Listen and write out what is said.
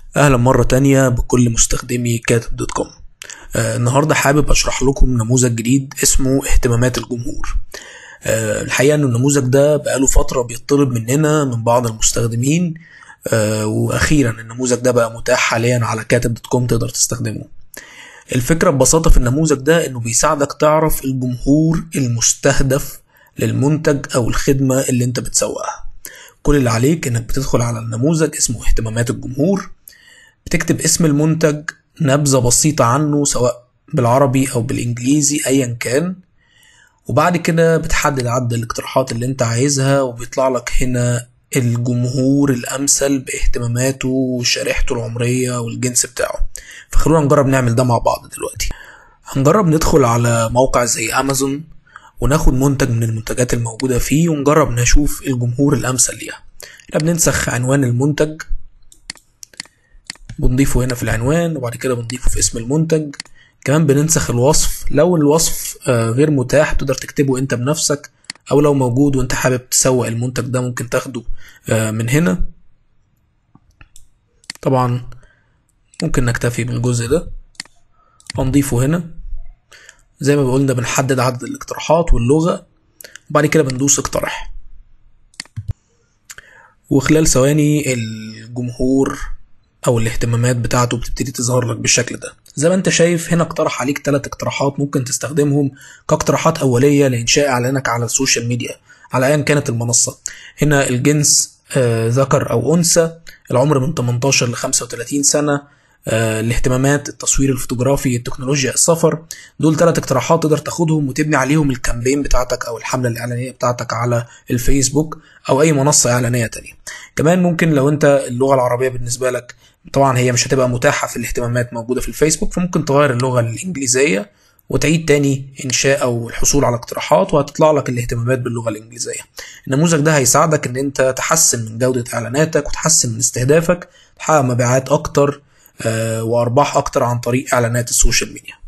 اهلا مرة تانية بكل مستخدمي كاتب دوت كوم آه النهاردة حابب اشرح لكم نموذج جديد اسمه اهتمامات الجمهور آه الحقيقة ان النموذج ده بقاله فترة بيطلب مننا من بعض المستخدمين آه واخيرا النموذج ده بقى متاح حاليا على كاتب دوت كوم تقدر تستخدمه الفكرة ببساطة في النموذج ده انه بيساعدك تعرف الجمهور المستهدف للمنتج او الخدمة اللي انت بتسوقها كل اللي عليك انك بتدخل على النموذج اسمه اهتمامات الجمهور بتكتب اسم المنتج نبذة بسيطة عنه سواء بالعربي أو بالإنجليزي أيا كان وبعد كده بتحدد عدد الاقتراحات اللي انت عايزها وبيطلع لك هنا الجمهور الأمثل باهتماماته وشريحته العمرية والجنس بتاعه فخلونا نجرب نعمل ده مع بعض دلوقتي هنجرب ندخل على موقع زي أمازون وناخد منتج من المنتجات الموجودة فيه ونجرب نشوف الجمهور الأمثل ليها احنا بننسخ عنوان المنتج بنضيفه هنا في العنوان وبعد كده بنضيفه في اسم المنتج كمان بننسخ الوصف لو الوصف غير متاح تقدر تكتبه انت بنفسك او لو موجود وانت حابب تسوق المنتج ده ممكن تاخده من هنا طبعا ممكن نكتفي بالجزء ده هنضيفه هنا زي ما قلنا بنحدد عدد الاقتراحات واللغة وبعد كده بندوس اقترح وخلال ثواني الجمهور او الاهتمامات بتاعته بتبتدي تظهر لك بالشكل ده زي ما انت شايف هنا اقترح عليك ثلاث اقتراحات ممكن تستخدمهم كاقتراحات اوليه لانشاء اعلانك على السوشيال ميديا على ايا كانت المنصه هنا الجنس آه ذكر او انثى العمر من 18 ل 35 سنه آه الاهتمامات التصوير الفوتوغرافي التكنولوجيا السفر دول ثلاث اقتراحات تقدر تاخدهم وتبني عليهم الكامبين بتاعتك او الحمله الاعلانيه بتاعتك على الفيسبوك او اي منصه اعلانيه تانية كمان ممكن لو انت اللغه العربيه بالنسبه لك طبعا هي مش هتبقى متاحه في الاهتمامات موجوده في الفيسبوك فممكن تغير اللغه الانجليزيه وتعيد تاني انشاء او الحصول على اقتراحات وهتطلع لك الاهتمامات باللغه الانجليزيه النموذج ده هيساعدك ان انت تحسن من جوده اعلاناتك وتحسن من استهدافك تحقق مبيعات اكتر وارباح اكتر عن طريق اعلانات السوشيال ميديا